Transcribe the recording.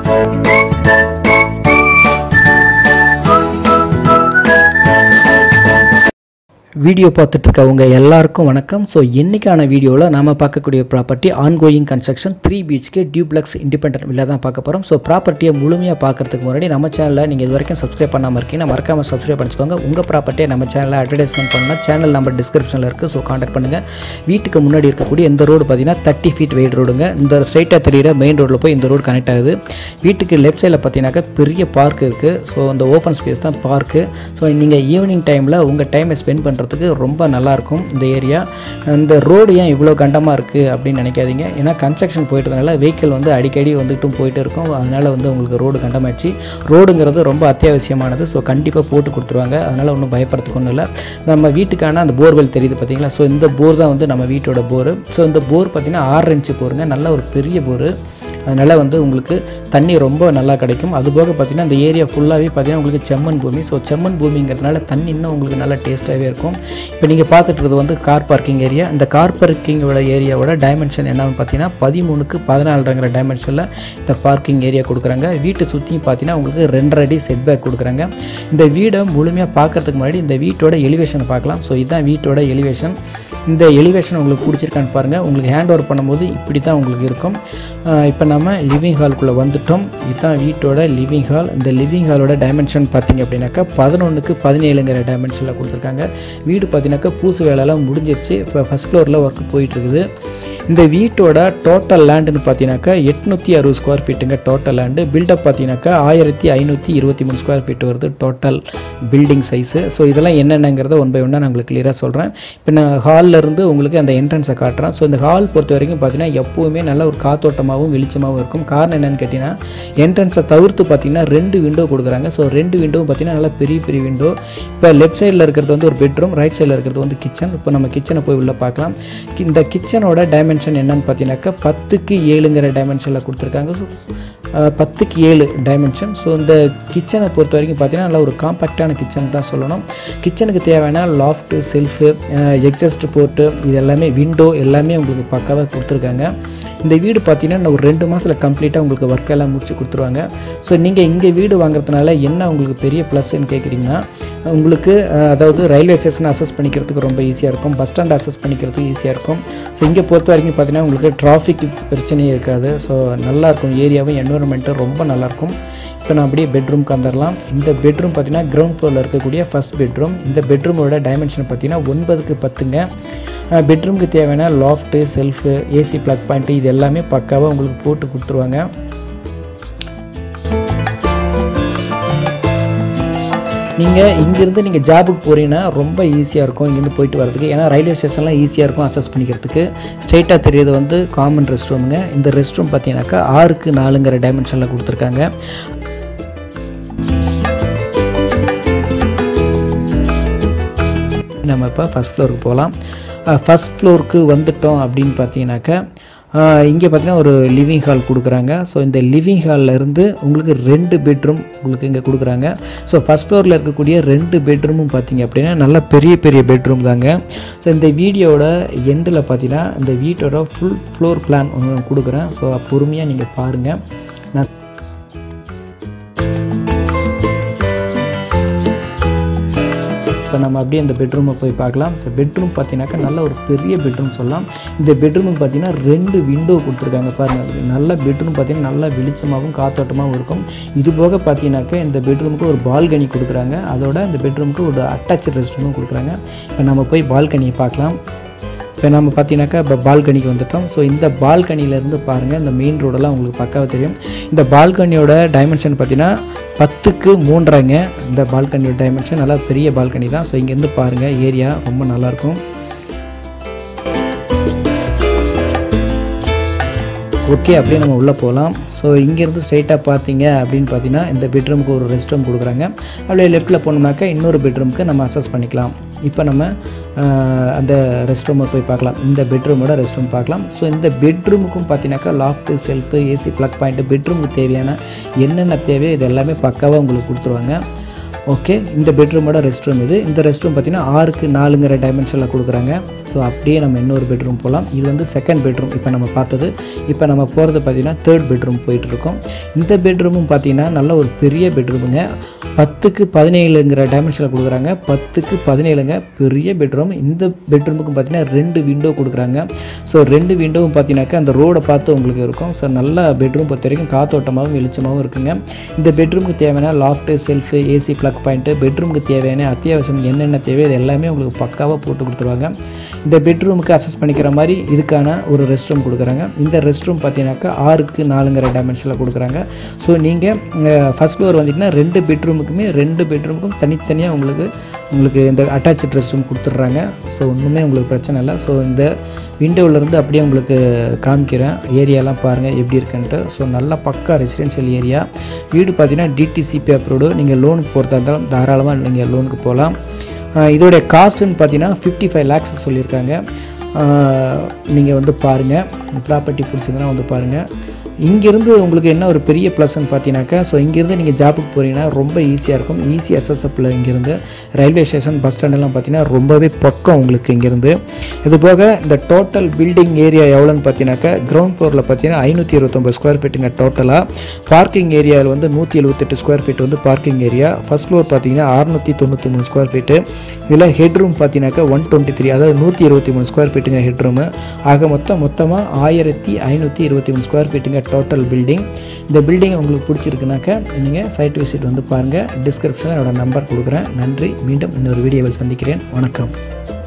video பார்த்துட்டு இருக்கவங்க எல்லாருக்கும் வணக்கம் ஸோ இன்னைக்கான வீடியோவில் நாம பார்க்கக்கூடிய property ongoing construction three BHK duplex independent villa தான் பார்க்க போகிறோம் ஸோ ப்ராப்பர்ட்டியை முழுமையாக பார்க்கறதுக்கு முன்னாடி நம்ம சேனலில் நீங்கள் இது வரைக்கும் சப்ஸ்கிரைப் பண்ணாமல் இருக்கீங்கன்னா மறக்காமல் சப்ஸ்கிரைப் பண்ணிக்கோங்க உங்கள் ப்ராப்பர்ட்டியை நம்ம சேனலில் அட்வர்டைஸ்மெண்ட் பண்ணால் சேனல் நம்பர் டிஸ்கிரிப்ஷனில் இருக்குது ஸோ கான்டாக்ட் பண்ணுங்கள் வீட்டுக்கு முன்னாடி இருக்கக்கூடிய இந்த ரோடு பார்த்தீங்கன்னா தேர்ட்டி ஃபீட் வெயிட் ரோடுங்க இந்த ஸ்ட்ரைட்டாக தெரியிற மெயின் ரோட்டில் போய் இந்த ரோடு கனெக்ட் ஆகுது வீட்டுக்கு லெஃப்ட் சைடில் பார்த்தீங்கன்னாக்கா பெரிய பார்க் இருக்குது ஸோ இந்த ஓப்பன் ஸ்பேஸ் தான் பார்க்கு ஸோ நீங்கள் ஈவினிங் டைமில் உங்கள் டைமை ஸ்பெண்ட் பண்ணுறதுக்கு ரொம்ப நல்லாயிருக்கும் இந்த ஏரியா இந்த ரோடு ஏன் இவ்வளோ கண்டமாக இருக்குது அப்படின்னு நினைக்காதீங்க ஏன்னா கன்ஸ்ட்ரக்ஷன் போயிட்டதுனால வெஹிக்கிள் வந்து அடிக்கடி வந்துட்டும் போயிட்டு இருக்கும் அதனால் வந்து உங்களுக்கு ரோடு கண்டமாச்சு ரோடுங்கிறது ரொம்ப அத்தியாவசியமானது ஸோ கண்டிப்பாக போட்டு கொடுத்துருவாங்க அதனால் ஒன்றும் பயப்படுறதுக்கு ஒன்றும் இல்லை நம்ம வீட்டுக்கான அந்த போர்வெல் தெரியுது பார்த்தீங்களா ஸோ இந்த போர் தான் வந்து நம்ம வீட்டோட போர் ஸோ இந்த போர் பார்த்தீங்கன்னா ஆறு இன்ச்சு போருங்க நல்ல ஒரு பெரிய போர் அதனால் வந்து உங்களுக்கு தண்ணி ரொம்ப நல்லா கிடைக்கும் அதுபோக பார்த்தீங்கன்னா இந்த ஏரியா ஃபுல்லாகவே பார்த்தீங்கன்னா உங்களுக்கு செம்மண் பூமி ஸோ செம்மண் பூமிங்கிறதுனால தண்ணி இன்னும் உங்களுக்கு நல்லா டேஸ்ட்டாகவே இருக்கும் இப்போ நீங்கள் பார்த்துட்டு இருக்கிறது வந்து கார் பார்க்கிங் ஏரியா இந்த கார் பார்க்கிங்கோட ஏரியாவோட டைமென்ஷன் என்னன்னு பார்த்தீங்கன்னா பதிமூணுக்கு பதினாலுங்கிற டைமென்ஷனில் இந்த பார்க்கிங் ஏரியா கொடுக்குறாங்க வீட்டை சுற்றியும் பார்த்தீங்கன்னா உங்களுக்கு ரெண்டரை அடி செட் பேக் கொடுக்குறாங்க இந்த வீடை முழுமையாக பார்க்கறதுக்கு முன்னாடி இந்த வீட்டோட எலிவேஷனை பார்க்கலாம் ஸோ இதுதான் வீட்டோட எலிவேஷன் இந்த எலிவேஷன் உங்களுக்கு பிடிச்சிருக்கான்னு பாருங்கள் உங்களுக்கு ஹேண்ட் ஓவர் பண்ணும்போது இப்படி தான் உங்களுக்கு இருக்கும் இப்போ நம்ம லிவிங் ஹால்குள்ளே வந்துட்டோம் இதுதான் வீட்டோட லிவிங் ஹால் இந்த லிவிங் ஹாலோட டைமென்ஷன் பார்த்தீங்க அப்படின்னாக்கா பதினொன்றுக்கு பதினேழுங்கிற டைமென்ஷனில் கொடுத்துருக்காங்க வீடு பார்த்தீங்கன்னாக்கா பூசு வேலைலாம் முடிஞ்சிருச்சு இப்போ ஃபஸ்ட் ஃப்ளோரில் ஒர்க் போயிட்டுருக்குது இந்த வீட்டோட டோட்டல் லேண்டுன்னு பார்த்தீங்கன்னாக்கா எட்நூற்றி அறுபது ஸ்கொயர் ஃபீட்டுங்க டோட்டல் லேண்டு பில்டப் பார்த்தீங்கன்னாக்கா ஆயிரத்தி ஐநூற்றி இருபத்தி மூணு ஸ்கொயர் ஃபீட் வருது டோட்டல் பில்டிங் சைஸு ஸோ இதெல்லாம் என்னென்னங்கிறத ஒன் பை ஒன்னாக நான் உங்களுக்கு கிளியராக சொல்கிறேன் இப்போ நான் ஹாலில் இருந்து உங்களுக்கு அந்த என்ட்ரன்ஸை காட்டுறேன் ஸோ இந்த ஹால் பொறுத்த வரைக்கும் பார்த்தீங்கன்னா எப்போவுமே நல்ல ஒரு காத்தோட்டமாகவும் வெளிச்சமாகவும் இருக்கும் காரணம் என்னென்னு கேட்டிங்கன்னா என்ட்ரன்ஸை தவிர்த்து பார்த்தீங்கன்னா ரெண்டு விண்டோ கொடுக்குறாங்க ஸோ ரெண்டு விண்டோவும் பார்த்தீங்கன்னா நல்லா பெரிய பெரிய விண்டோ இப்போ லெஃப்ட் சைடில் இருக்கிறது வந்து ஒரு பெட்ரூம் ரைட் சைடில் இருக்கிறது வந்து கிச்சன் இப்போ நம்ம கிச்சனை போய் உள்ள பார்க்கலாம் இந்த கிச்சனோட டைமென்ஷன் என்னன்னு பார்த்தீங்கன்னாக்கா பத்துக்கு ஏழுங்கிற டைமென்ஷனில் கொடுத்துருக்காங்க ஸோ பத்துக்கு ஏழு டைமென்ஷன் ஸோ இந்த கிச்சனை பொறுத்த வரைக்கும் பார்த்தீங்கன்னா நல்லா ஒரு காம்பேக்டான கிச்சன் தான் சொல்லணும் கிச்சனுக்கு தேவையான லாஃப்ட்டு செல்ஃபு எக்ஸஸ்ட் போர்ட்டு இது எல்லாமே விண்டோ எல்லாமே உங்களுக்கு பக்காவாக கொடுத்துருக்காங்க இந்த வீடு பார்த்தீங்கன்னா இன்னும் ஒரு ரெண்டு மாதத்தில் கம்ப்ளீட்டாக உங்களுக்கு ஒர்க் எல்லாம் முடிச்சு கொடுத்துருவாங்க ஸோ நீங்கள் இங்கே வீடு வாங்குறதுனால என்ன உங்களுக்கு பெரிய ப்ளஸ்ன்னு கேட்குறீங்கன்னா உங்களுக்கு அஹ், அதாவது ரயில்வே ஸ்டேஷன் அசஸ் பண்ணிக்கிறதுக்கு ரொம்ப ஈஸியாக இருக்கும் பஸ் ஸ்டாண்ட் அசஸ் பண்ணிக்கிறதுக்கு ஈஸியாக இருக்கும் ஸோ இங்கே பொறுத்த வரைக்கும் பார்த்தீங்கன்னா உங்களுக்கு டிராஃபிக் பிரச்சனையே இருக்காது ஸோ நல்லாயிருக்கும் ஏரியாவும் என்வரன்மெண்ட்டும் ரொம்ப நல்லாயிருக்கும் இப்போ நான் அப்படியே பெட்ரூம்க்கு வந்துடலாம் இந்த பெட்ரூம் பார்த்தீங்கன்னா கிரவுண்ட் ஃப்ளோரில் இருக்கக்கூடிய ஃபஸ்ட் பெட்ரூம் இந்த பெட்ரூமோட டைமென்ஷன் பார்த்தீங்கன்னா ஒன்பதுக்கு பத்துங்க பெட்ரூமுக்கு தேவையான loft shelf AC plug point இது எல்லாமே பக்காவாக உங்களுக்கு போட்டு கொடுத்துருவாங்க நீங்கள் இங்கேருந்து நீங்கள் ஜாபுக்கு போகிறீங்கன்னா ரொம்ப ஈஸியாக இருக்கும் இங்கேருந்து போயிட்டு வரதுக்கு ஏன்னா ரயில்வே ஸ்டேஷன்லாம் ஈஸியாக இருக்கும் அக்சஸ் பண்ணிக்கிறதுக்கு ஸ்ட்ரெயிட்டாக தெரியுது வந்து காமன் ரெஸ்ட் ரூமுங்க இந்த ரெஸ்ட் ரூம் பார்த்தீங்கன்னாக்கா ஆறுக்கு நாலுங்கிற டைமென்ஷனில் கொடுத்துருக்காங்க நம்ம இப்போ ஃபஸ்ட் ஃப்ளோருக்கு போகலாம் ஃபஸ்ட் ஃப்ளோருக்கு வந்துட்டோம் அப்படின்னு பார்த்தீங்கன்னாக்கா இங்கே பார்த்தீங்கன்னா ஒரு லிவிங் ஹால் கொடுக்குறாங்க ஸோ இந்த லிவிங் ஹாலில் இருந்து உங்களுக்கு ரெண்டு பெட்ரூம் உங்களுக்கு இங்கே கொடுக்குறாங்க ஸோ ஃபஸ்ட் ஃப்ளோரில் இருக்கக்கூடிய ரெண்டு பெட்ரூமும் பார்த்தீங்க அப்படின்னா நல்ல பெரிய பெரிய பெட்ரூம் தாங்க ஸோ இந்த வீடியோட எண்டில் பார்த்தீங்கன்னா இந்த வீட்டோட ஃபுல் ஃப்ளோர் பிளான் ஒன்று கொடுக்குறேன் ஸோ பொறுமையாக நீங்கள் பாருங்கள் நான் இப்போ நம்ம அப்படியே இந்த பெட்ரூமை போய் பார்க்கலாம் ஸோ பெட்ரூம் பார்த்தீங்கன்னாக்கா நல்ல ஒரு பெரிய பெட்ரூம் சொல்லலாம் இந்த பெட்ரூமுக்கு பார்த்தீங்கன்னா ரெண்டு விண்டோ கொடுத்துருக்காங்க பாருங்கள் நல்ல பெட்ரூம் பார்த்தீங்கன்னா நல்லா வெளிச்சமாகவும் காத்தோட்டமாகவும் இருக்கும் இது போக பார்த்தீங்கன்னாக்கா இந்த பெட்ரூமுக்கு ஒரு பால்கனி கொடுக்குறாங்க அதோட இந்த பெட்ரூமுக்கு ஒரு அட்டாச் ரெஸ்ட் ரூமும் கொடுக்குறாங்க இப்போ நம்ம போய் பால்கனியை பார்க்கலாம் இப்போ நம்ம பார்த்தீங்கன்னாக்கா இப்போ பால்கனிக்கு வந்துட்டோம் ஸோ இந்த பால்கனியிலேருந்து பாருங்கள் இந்த மெயின் ரோடெல்லாம் உங்களுக்கு பக்காவாக தெரியும் இந்த பால்கனியோட டைமென்ஷன் பார்த்தீங்கன்னா பத்துக்கு மூன்றரைங்க இந்த பால்கனியோட டைமென்ஷன் நல்லா பெரிய பால்கனி தான் ஸோ இங்கேருந்து பாருங்கள் ஏரியா ரொம்ப நல்லாயிருக்கும் ஓகே அப்படியே நம்ம உள்ளே போகலாம் ஸோ இங்கேருந்து ஸ்ட்ரைட்டாக பார்த்தீங்க அப்படின்னு பார்த்தீங்கன்னா இந்த பெட்ரூமுக்கு ஒரு ரெஸ்ட் ரூம் கொடுக்குறாங்க அப்படியே லெஃப்ட்டில் போனோம்னாக்கா இன்னொரு பெட்ரூமுக்கு நம்ம அக்சஸ் பண்ணிக்கலாம் இப்போ நம்ம ஆஹ், அந்த ரெஸ்ட் ரூமை போய் பார்க்கலாம் இந்த பெட்ரூமோட ரெஸ்ட் ரூம் பார்க்கலாம் ஸோ இந்த பெட்ரூமுக்கும் பார்த்தீங்கன்னாக்கா loft shelf AC plug point பெட்ரூமுக்கு தேவையான என்னென்ன தேவையோ இது எல்லாமே பக்காவாக உங்களுக்கு கொடுத்துருவாங்க ஓகே இந்த பெட்ரூமோட ரெஸ்ட் ரூம் இது இந்த ரெஸ்ட் ரூம் பார்த்தீங்கன்னா ஆறுக்கு நாலுங்கிற டைமென்ஷனில் கொடுக்குறாங்க ஸோ அப்படியே நம்ம இன்னொரு பெட்ரூம் போகலாம் இது வந்து செகண்ட் பெட்ரூம் இப்போ நம்ம பார்த்தது இப்போ நம்ம போகிறது பார்த்தீங்கன்னா தேர்ட் பெட்ரூம் போயிட்டுருக்கோம் இந்த பெட்ரூமும் பார்த்தீங்கன்னா நல்ல ஒரு பெரிய பெட்ரூமுங்க பத்துக்கு பதினேழுங்கிற டைமென்ஷனில் கொடுக்குறாங்க பத்துக்கு பதினேழுங்க பெரிய பெட்ரூம் இந்த பெட்ரூமுக்கு பார்த்தீங்கன்னா ரெண்டு விண்டோ கொடுக்குறாங்க ஸோ ரெண்டு விண்டோவும் பார்த்தீங்கன்னாக்கா அந்த ரோடை பார்த்து உங்களுக்கு இருக்கும் ஸோ நல்ல பெட்ரூம் பொறுத்த வரைக்கும் காத்தோட்டமாகவும் வெளிச்சமாகவும் இருக்குங்க இந்த பெட்ரூமுக்கு தேவையான loft shelf AC plug point பெட்ரூமுக்கு தேவையான அத்தியாவசியம் என்னென்ன தேவை இது எல்லாமே உங்களுக்கு பக்காவாக போட்டு கொடுத்துருவாங்க இந்த பெட்ரூமுக்கு அசஸ் பண்ணிக்கிற மாதிரி இதுக்கான ஒரு ரெஸ்ட் ரூம் கொடுக்குறாங்க இந்த ரெஸ்ட் ரூம் பார்த்தீங்கன்னாக்கா ஆறுக்கு நாலுங்கிற டைமென்ஷனில் கொடுக்குறாங்க ஸோ நீங்கள் ஃபஸ்ட் ஃப்ளோர் வந்தீங்கன்னா ரெண்டு பெட்ரூமுக்குமே ரெண்டு பெட்ரூமுக்கும் தனித்தனியாக உங்களுக்கு உங்களுக்கு இந்த அட்டாச் ரெஸ்ட் ரூம் கொடுத்துட்றாங்க ஸோ ஒன்றுமே உங்களுக்கு பிரச்சனை இல்லை ஸோ இந்த விண்டோவிலேருந்து அப்படியே உங்களுக்கு காமிக்கிறேன் ஏரியாலாம் பாருங்கள் எப்படி இருக்குன்ட்டு ஸோ நல்லா பக்கா ரெசிடென்ஷியல் ஏரியா வீடு பார்த்தீங்கன்னா டிடிசி பேப்பரோடு நீங்கள் லோனுக்கு போகிறதா இருந்தாலும் தாராளமாக நீங்கள் லோனுக்கு போகலாம் ஆஹ் இதோடைய காஸ்ட்டுன்னு பார்த்தீங்கன்னா ஃபிஃப்டி ஃபைவ் லேக்ஸ் சொல்லியிருக்காங்க நீங்கள் வந்து பாருங்கள் ப்ராப்பர்ட்டி பிடிச்சிருந்தனா வந்து பாருங்கள் இங்கேருந்து உங்களுக்கு என்ன ஒரு பெரிய ப்ளஸ்ன்னு பார்த்தீங்கன்னாக்கா ஸோ இங்கேருந்து நீங்கள் ஜாபுக்கு போகிறீங்கன்னா ரொம்ப ஈஸியாக இருக்கும் ஈஸி அசஸப்பில் இங்கேருந்து ரயில்வே ஸ்டேஷன் பஸ் ஸ்டாண்டெல்லாம் பார்த்தீங்கன்னா ரொம்பவே பக்கம் உங்களுக்கு இங்கேருந்து இது போக இந்த டோட்டல் பில்டிங் ஏரியா எவ்வளோன்னு பார்த்தீங்கன்னாக்கா கிரவுண்ட் ஃப்ளோரில் பார்த்தீங்கன்னா ஐநூற்றி இருபத்தொம்பது ஸ்கொயர் ஃபீட்டுங்க டோட்டலாக பார்க்கிங் ஏரியாவில் வந்து நூற்றி எழுபத்தெட்டு ஸ்கொயர் ஃபீட் வந்து பார்க்கிங் ஏரியா ஃபர்ஸ்ட் ஃப்ளோர் பார்த்தீங்கன்னா அறுநூற்றி தொண்ணூற்றி மூணு ஸ்கொயர் ஃபீட்டு இதில் ஹெட் ரூம் பார்த்தீங்கன்னாக்கா ஒன் டுவெண்ட்டி த்ரீ அதாவது நூற்றி இருபத்தி மூணு ஸ்கொயர் ஃபீட்டுங்க ஹெட் ரூமு ஆக மொத்தம் மொத்தமாக ஆயிரத்தி ஐநூற்றி இருபத்தி மூணு ஸ்கொயர் ஃபீட்டுங்க டோட்டல் பில்டிங் இந்த பில்டிங் உங்களுக்கு பிடிச்சிருக்குனாக்கா நீங்கள் சைட் விசிட் வந்து பாருங்கள் டிஸ்கிரிப்ஷனில் என்னோட நம்பர் கொடுக்குறேன் நன்றி மீண்டும் இன்னொரு வீடியோவில் சந்திக்கிறேன் வணக்கம்